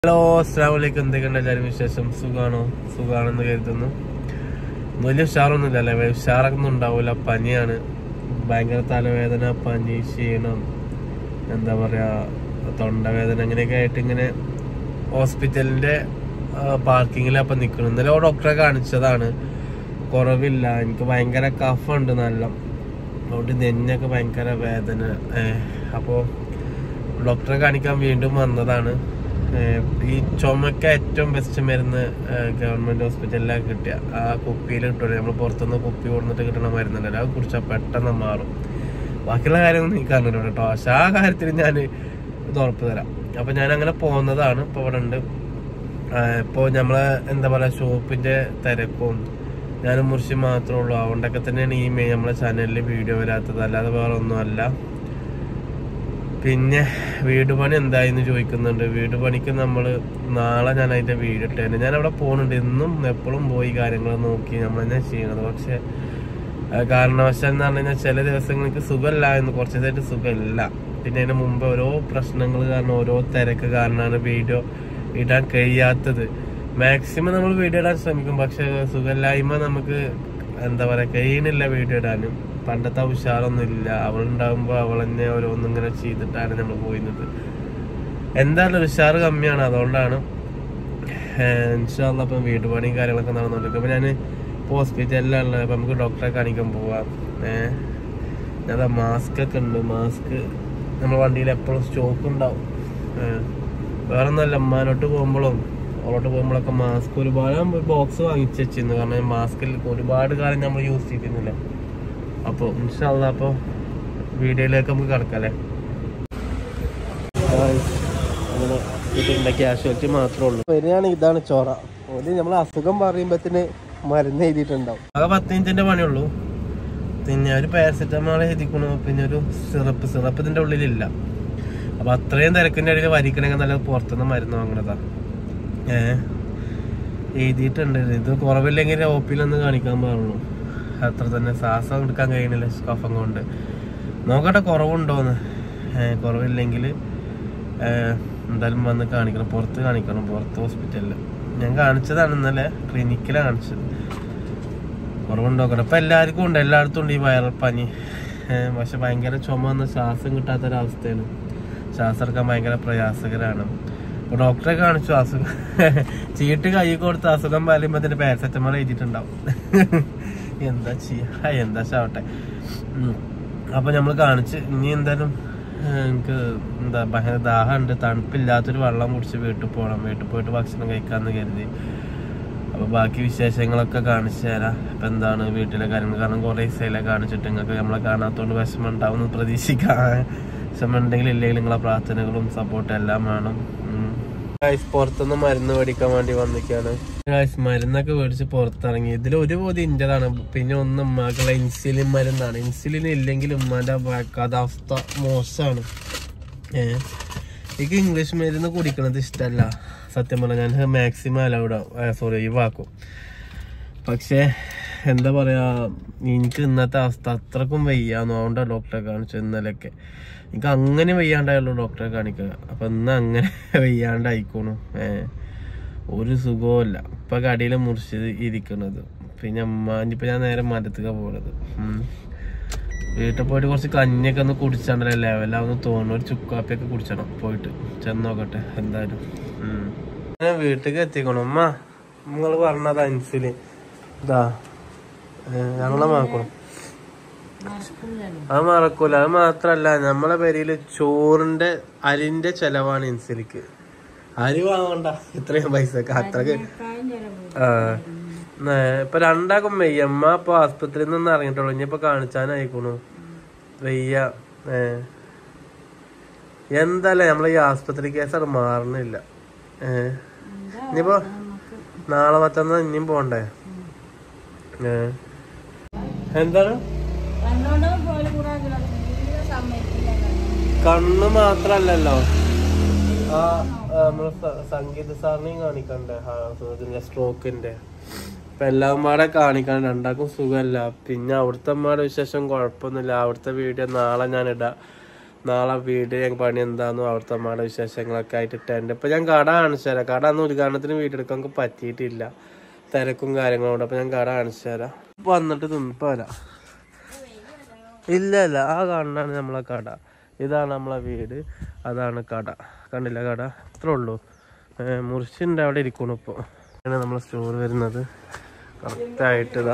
Hello അസ്സാം വലൈക്കും എന്തൊക്കെയുണ്ട് എല്ലാവരും വിശേഷം സുഖാണോ സുഖാണെന്ന് കരുതുന്നു വലിയ ഉഷാറൊന്നുമില്ല അല്ലേ വലിയ ഉഷാറൊന്നും ഉണ്ടാവില്ല പനിയാണ് ഭയങ്കര തലവേദന പനി ക്ഷീണം എന്താ പറയാ തൊണ്ടവേദന അങ്ങനെയൊക്കെ ആയിട്ട് ഇങ്ങനെ ഹോസ്പിറ്റലിന്റെ പാർക്കിങ്ങിലപ്പം നിൽക്കണം ഇന്നലെ ഡോക്ടറെ കാണിച്ചതാണ് കുറവില്ല എനിക്ക് ഭയങ്കര കഫുണ്ട് നല്ല അതുകൊണ്ട് നെഞ്ഞൊക്കെ ഭയങ്കര വേദന അപ്പോൾ ഡോക്ടറെ കാണിക്കാൻ വീണ്ടും വന്നതാണ് ഏഹ് ഈ ചുമക്ക് ഏറ്റവും ബെസ്റ്റ് മരുന്ന് ഗവൺമെന്റ് ഹോസ്പിറ്റലിലാണ് കിട്ടിയ ആ കുപ്പിയിൽ കിട്ടുമല്ലോ നമ്മൾ പുറത്തുനിന്ന് കുപ്പി കൊടുത്തിട്ട് കിട്ടുന്ന മരുന്നുണ്ടല്ലോ അത് കുടിച്ചാൽ പെട്ടെന്ന് മാറും ബാക്കിയുള്ള കാര്യമൊന്നും എനിക്ക് അറിഞ്ഞില്ല കേട്ടോ പക്ഷെ ആ കാര്യത്തിൽ ഞാൻ ഇത് ഉറപ്പ് തരാം അപ്പൊ ഞാൻ അങ്ങനെ പോകുന്നതാണ് ഇപ്പൊ ഇവിടെ ഉണ്ട് ഇപ്പോൾ നമ്മളെ എന്താ പറയാ ഷോപ്പിന്റെ തിരക്കും ഞാനും മുറിച്ച് മാത്രമേ ഉള്ളൂ അതുകൊണ്ടൊക്കെ തന്നെയാണ് ഈ മെയ് നമ്മളെ ചാനലിൽ വീഡിയോ വരാത്തത് അല്ലാതെ വേറെ ഒന്നുമല്ല പിന്നെ വീട് പണി എന്തായെന്ന് ചോദിക്കുന്നുണ്ട് വീട് പണിക്ക് നമ്മൾ നാളെ ഞാൻ അതിന്റെ വീട് ഇട്ടേനെ ഞാൻ അവിടെ പോകുന്നുണ്ട് എന്നും എപ്പോഴും പോയി കാര്യങ്ങൾ നോക്കി നമ്മൾ തന്നെ ചെയ്യണത് പക്ഷെ ആ, കാരണവശാൽ എന്ന് പറഞ്ഞു കഴിഞ്ഞാൽ ചില ദിവസങ്ങൾക്ക് സുഖമല്ല എന്ന് കുറച്ച് ദിവസമായിട്ട് സുഖമില്ല പിന്നെ അതിന് മുമ്പ് ഓരോ പ്രശ്നങ്ങൾ കാരണം ഓരോ തിരക്ക് കാരണമാണ് വീഡിയോ ഇടാൻ കഴിയാത്തത് മാക്സിമം നമ്മൾ വീഡിയോ ഇടാൻ ശ്രമിക്കും പക്ഷെ സുഖമില്ലായ്മ നമുക്ക് എന്താ പറയാ കഴിയണില്ല വീഡിയോ ഇടാനും പണ്ടത്തെ ഉഷാറൊന്നും ഇല്ല അവളുണ്ടാകുമ്പോ അവൾ തന്നെ ഓരോന്നും ഇങ്ങനെ ചെയ്തിട്ടാണ് നമ്മൾ പോയിരുന്നത് എന്തായാലും ഉഷാറ് കമ്മിയാണ് അതുകൊണ്ടാണ് ഇൻഷാല്ല ഇപ്പം വീട് പണിയും കാര്യങ്ങളൊക്കെ നടന്നുകൊണ്ടിരിക്കും അപ്പൊ ഞാൻ ഹോസ്പിറ്റലിലാണ് അപ്പൊ നമുക്ക് ഡോക്ടറെ കാണിക്കാൻ പോവാം ഏഹ് അതാ മാസ്ക് ഒക്കെ ഉണ്ട് മാസ്ക് നമ്മുടെ വണ്ടിയിൽ എപ്പോഴും സ്റ്റോക്ക് ഉണ്ടാവും ഏഹ് വേറെ ഒന്നല്ല അമ്മാനോട്ട് പോകുമ്പോഴും അവളോട്ട് പോകുമ്പോഴൊക്കെ മാസ്ക് ഒരുപാട് ബോക്സ് വാങ്ങിച്ചു വെച്ചിരുന്നു കാരണം മാസ്കിൽ ഒരുപാട് കാലം നമ്മൾ യൂസ് ചെയ്തിരുന്നില്ല അപ്പോൾ ഇൻഷാല്ല അപ്പോൾ വീഡിയോയിലേക്ക് നമുക്ക് കിടക്കാല്ലേ അങ്ങനെ ഇതിന്റെ ക്യാഷ്വാലിറ്റി മാത്രമേ ഉള്ളൂ വരികയാണ് ഇതാണ് ചോറ ഒരു നമ്മൾ അസുഖം പറയുമ്പത്തിന് മരുന്ന് എഴുതിയിട്ടുണ്ടാവും ആകെ പത്ത് മിനിറ്റിന്റെ പണിയുള്ളൂ പിന്നെ ഒരു പാരസെറ്റമോൾ എഴുതിക്കണു പിന്നെ ഒരു സിറപ്പ് സിറപ്പ് ഇതിന്റെ ഉള്ളിലില്ല അപ്പൊ അത്രയും തിരക്കിന്റെ ഇടയിൽ വരിക്കണമെങ്കിൽ നല്ല പുറത്തുനിന്ന് മരുന്ന് വാങ്ങണതാ ഏ എഴുതിയിട്ടുണ്ട് ഇത് കുറവില്ലെങ്കിൽ ഒപ്പിലൊന്ന് കാണിക്കാൻ പാടുള്ളൂ അത്ര തന്നെ ശ്വാസം എടുക്കാൻ കഴിയണില്ല കഫം കൊണ്ട് നോക്കട്ടെ കുറവുണ്ടോന്ന് ഏ, കുറവില്ലെങ്കിൽ എന്തായാലും വന്ന് കാണിക്കണം പുറത്ത് കാണിക്കണം പുറത്ത് ഹോസ്പിറ്റലിൽ ഞാൻ കാണിച്ചതാണ് ഇന്നലെ ക്ലിനിക്കിലാണ് കാണിച്ചത് കുറവുണ്ടോ നോക്കട്ടെ ഇപ്പൊ എല്ലാവർക്കും ഉണ്ട് എല്ലായിടത്തും ഉണ്ട് ഈ വൈറൽ പനി ഏഹ് പക്ഷെ ഭയങ്കര ചുമ വന്ന ശ്വാസം കിട്ടാത്തൊരവസ്ഥയാണ് ശ്വാസം എടുക്കാൻ ഭയങ്കര പ്രയാസകരാണ് അപ്പൊ ഡോക്ടറെ കാണിച്ചു അസുഖം ചീട്ട് കൈ കൊടുത്ത് അസുഖം പറയുമ്പോ തന്നെ പാരസെറ്റമോൾ എഴുതിയിട്ടുണ്ടാവും എന്താ ചെയ്യാ എന്താ ചാവട്ടെ ഉം. അപ്പൊ നമ്മൾ കാണിച്ച് ഇനി എന്തായാലും ഏഹ് എനിക്ക് എന്താ ഭയങ്കര ദാഹമുണ്ട് തണുപ്പില്ലാത്തൊരു വെള്ളം കുടിച്ച് വീട്ടിൽ പോകണം വീട്ടിൽ പോയിട്ട് ഭക്ഷണം കഴിക്കാന്ന് കരുതി അപ്പൊ ബാക്കി വിശേഷങ്ങളൊക്കെ കാണിച്ചു തരാം ഇപ്പൊ എന്താണ് വീട്ടിലെ കാര്യങ്ങൾ കാരണം കുറെ ദിവസമായില്ലേ കാണിച്ചിട്ട് നിങ്ങൾക്ക് നമ്മളെ കാണാത്തോണ്ട് വിഷമം ഉണ്ടാവും പ്രതീക്ഷിക്കാം വിഷമം ഉണ്ടെങ്കിൽ ഇല്ലെങ്കിൽ നിങ്ങളെ പ്രാർത്ഥനകളും സപ്പോർട്ടും എല്ലാം വേണം ഉം. ഗൈസ് പുറത്തുനിന്ന് മരുന്ന് മേടിക്കാൻ വേണ്ടി വന്നിക്കാണ് ഗൈസ് മരുന്നൊക്കെ മേടിച്ച് പുറത്തിറങ്ങി ഇതിൽ ഒരു പോതി ഇന്റതാണ് പിന്നെ ഒന്ന് ഉമ്മാക്കുള്ള ഇൻസുലിൻ മരുന്നാണ് ഇൻസുലിൻ ഇല്ലെങ്കിൽ ഉമ്മാന്റെ അവസ്ഥ മോശമാണ് ഏഹ് എനിക്ക് ഇംഗ്ലീഷ് മരുന്ന് കുടിക്കണത് ഇഷ്ടമല്ല സത്യം പറഞ്ഞാൽ ഞാൻ മാക്സിമം അലൗഡ് സോറി ഒഴിവാക്കും പക്ഷേ എന്താ പറയാ എനിക്ക് ഇന്നത്തെ അവസ്ഥ അത്രക്കും വയ്യാന്ന് അതുകൊണ്ടാണ് ഡോക്ടറെ കാണിച്ചു ഇന്നലെയൊക്കെ എനിക്ക് അങ്ങനെ വയ്യാണ്ടായുള്ളൂ ഡോക്ടറെ കാണിക്കുക അപ്പൊ ഇന്ന് അങ്ങനെ വയ്യാണ്ടായിക്കോണു ഏ ഒരു സുഖവുമില്ല ഇപ്പൊ കടിയിൽ മുറിച്ചത് ഇരിക്കണത് പിന്നെ അമ്മ ഇനിയിപ്പോ ഞാൻ നേരെ മരത്തുക പോണത് ഉം. വീട്ടിൽ പോയിട്ട് കുറച്ച് കഞ്ഞിയൊക്കെ ഒന്ന് കുടിച്ചാണ്ടല്ലേ ലെവലാവുന്ന തോന്നുന്നു ഒരു ചുക്കാപ്പിയൊക്കെ കുടിച്ചണം പോയിട്ട് ചെന്ന് നോക്കട്ടെ എന്തായാലും ഉം. ഞാൻ വീട്ടിലേക്ക് എത്തിക്കണം ഉമ്മ നിങ്ങൾ പറഞ്ഞത് ഇൻസുലിൻ ഇതാ ഏ, ഞങ്ങളെ മറക്കണം അത് മറക്കൂല അത് മാത്രല്ല നമ്മളെ പേരില് ചോറിന്റെ അരിന്റെ ചെലവാണ് ഇൻസുലിക്ക് അരി വാങ്ങണ്ട ഇത്രയും പൈസ അത്രക്ക് ആ ന്നേ, ഇപ്പൊ രണ്ടാക്കും വയ്യ അമ്മ ഇപ്പൊ ആസ്പത്രിയിൽ നിന്ന് ഇറങ്ങിയിട്ടുള്ളൂ ഇനിയിപ്പൊ കാണിച്ചാനായിക്കണു വയ്യ ഏ എന്താല്ലേ നമ്മളെ ഈ ആസ്പത്രി കേസാണ് മാറണില്ല ഏ ഇനിയിപ്പോ നാളെ മറ്റന്നാ ഇനിയും പോണ്ടേ ഏ എന്താണ് കണ്ണ് മാത്രല്ലല്ലോ ആ ആ, നമ്മള് സ- സംഗീത സാറിനെയും കാണിക്കണ്ടേ ആ, ഇതിന്റെ സ്ട്രോക്കിന്റെ ഇപ്പൊ എല്ലാം പാടെ കാണിക്കാൻ രണ്ടാക്കും സുഖമല്ല പിന്നെ അവിടുത്തെ അമ്മയുടെ വിശേഷം കുഴപ്പമൊന്നുമില്ല അവിടുത്തെ വീഡിയോ നാളെ ഞാൻ ഇടാം നാളെ വീട് ഞങ്ങൾ പണി എന്താണെന്നും അവിടുത്തെ അമ്മയുടെ വിശേഷങ്ങളൊക്കെ ആയിട്ട് ഇട്ടുണ്ട് ഇപ്പൊ ഞാൻ കട കാണിച്ചു തരാം കട അന്ന് ഉദ്ഘാടനത്തിന് വീടെടുക്കാൻ നമുക്ക് പറ്റിയിട്ടില്ല തിരക്കും കാര്യങ്ങളും ഉണ്ട് അപ്പൊ ഞാൻ കട കാണിച്ചു തരാം ഇപ്പൊ വന്നിട്ട് തിന്നിപ്പോ വരാം ഇല്ല ഇല്ല ആ കാണാണ് നമ്മളെ കട ഇതാണ് നമ്മളെ വീട് അതാണ് കട കണ്ടില്ല കട ഇത്രേ ഉള്ളൂ മുറിച്ചിൻ്റെ അവിടെ ഇരിക്കണം ഇപ്പോൾ അങ്ങനെ നമ്മളെ സ്റ്റോർ വരുന്നത് കറക്റ്റായിട്ട് ഇതാ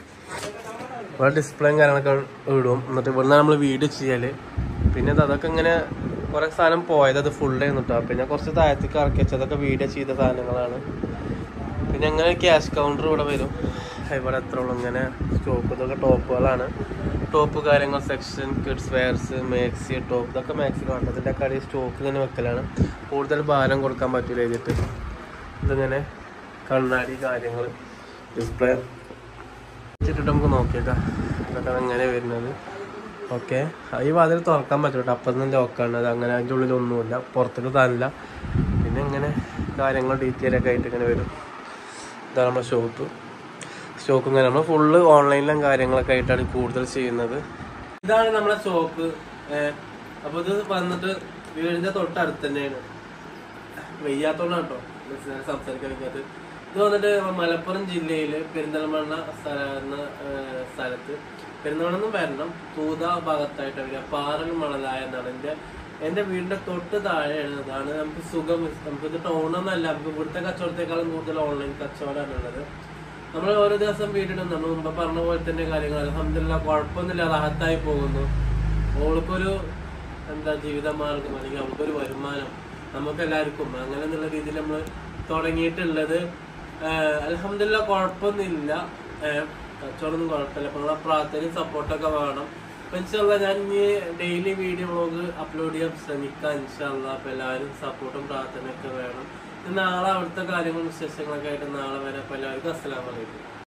ഇവിടെ ഡിസ്പ്ലേയും കാര്യങ്ങളൊക്കെ ഇടും എന്നിട്ട് ഇവിടുന്ന് നമ്മൾ വീഡിയോ ചെയ്യല് പിന്നെ ഇത് അതൊക്കെ ഇങ്ങനെ കുറെ സാധനം പോയത് അത് ഫുൾ ചെയ്യുന്നുട്ടോ പിന്നെ കുറച്ച് താഴത്തേക്ക് ഇറക്കി വെച്ചതൊക്കെ വീഡിയോ ചെയ്ത സാധനങ്ങളാണ് പിന്നെ അങ്ങനെ ക്യാഷ് കൗണ്ടർ ഇവിടെ വരും ഇവിടെ എത്ര ഉള്ളു ഇങ്ങനെ സ്റ്റോപ്പ് ഇതൊക്കെ ടോപ്പുകളാണ് ടോപ്പ് കാര്യങ്ങൾ section kids wears maxi top ഇതൊക്കെ മാക്സി വേണ്ടത് ഇതിൻ്റെ കടി സ്റ്റോക്ക് ഇങ്ങനെ വെക്കലാണ് കൂടുതൽ ഭാരം കൊടുക്കാൻ പറ്റൂല എഴുതിയിട്ട് ഇതിങ്ങനെ കണ്ണാടി കാര്യങ്ങൾ ഡിസ്പ്ലേ വെച്ചിട്ട് നമുക്ക് നോക്കിയേക്കാം ഇതൊക്കെ അങ്ങനെ വരുന്നത് ഓക്കെ ഈ വാതിൽ തുറക്കാൻ പറ്റും അപ്പം തന്നെ ലോക്കാണ് അത് അങ്ങനെ അതിൻ്റെ ഉള്ളിൽ ഒന്നുമില്ല പുറത്തേക്ക് താനില്ല പിന്നെ ഇങ്ങനെ കാര്യങ്ങൾ ഡീറ്റെയിൽ ഒക്കെ ആയിട്ട് ഇങ്ങനെ വരും ഇതാണ് നമ്മുടെ ഷോപ്പ് സ്റ്റോക്ക് ഇങ്ങനെ നമ്മൾ ഫുള്ള് ഓൺലൈനിലും കാര്യങ്ങളൊക്കെ ആയിട്ടാണ് കൂടുതൽ ചെയ്യുന്നത് ഇതാണ് നമ്മുടെ ഷോപ്പ് അപ്പൊ ഇത് വന്നിട്ട് വീടിന്റെ തൊട്ടടുത്ത് തന്നെയാണ് വെയ്യാത്തോണ്ടാണ് കേട്ടോ ബിസിനസ് സംസാരിക്കാൻ വയ്ക്കാത്തത് ഇത് വന്നിട്ട് മലപ്പുറം ജില്ലയില് പെരിന്തൽമണ്ണ സ്ഥല എന്ന ഏഹ്, സ്ഥലത്ത് പെരിന്തൽമണ്ണം വരണം തൂത ഭാഗത്തായിട്ട് വരിക പാറൽ മണലായ എന്നാണ് എന്റെ എന്റെ വീടിന്റെ തൊട്ട് താഴെയാണ് അതാണ് നമുക്ക് സുഖം നമുക്ക് ഇത് ടൗണൊന്നല്ല നമുക്ക് ഇവിടുത്തെ കച്ചവടത്തെക്കാളും കൂടുതൽ ഓൺലൈൻ കച്ചവടമാണ് ഉള്ളത് നമ്മൾ ഓരോ ദിവസം വീട്ടിടും നമ്മൾ മുമ്പ് പറഞ്ഞ പോലെ തന്നെ കാര്യങ്ങൾ അലഹമില്ല കുഴപ്പമൊന്നുമില്ല റാഹത്തായി പോകുന്നു ഓൾക്കൊരു എന്താ ജീവിത മാർഗം അല്ലെങ്കിൽ അവൾക്കൊരു വരുമാനം നമുക്ക് എല്ലാവർക്കും അങ്ങനെ എന്നുള്ള രീതിയിൽ നമ്മൾ തുടങ്ങിയിട്ടുള്ളത് അലഹമില്ല കുഴപ്പമൊന്നുമില്ല ഏഹ് കച്ചവടമൊന്നും കുഴപ്പമില്ല അപ്പൊ നമ്മളെ പ്രാർത്ഥനയും സപ്പോർട്ടൊക്കെ വേണം അപ്പൊ ഇൻഷാല്ല ഞാൻ ഇനി ഡെയിലി വീഡിയോ വ്ളോഗ് അപ്ലോഡ് ചെയ്യാൻ ശ്രമിക്കാം ഇൻഷാല്ല അപ്പൊ എല്ലാവരും സപ്പോർട്ടും പ്രാർത്ഥനയൊക്കെ വേണം ഇനി നാളെ അവിടുത്തെ കാര്യങ്ങളും വിശേഷങ്ങളൊക്കെ ആയിട്ട് നാളെ വരെ അപ്പൊ എല്ലാവർക്കും അസ്സലാമലൈക്കും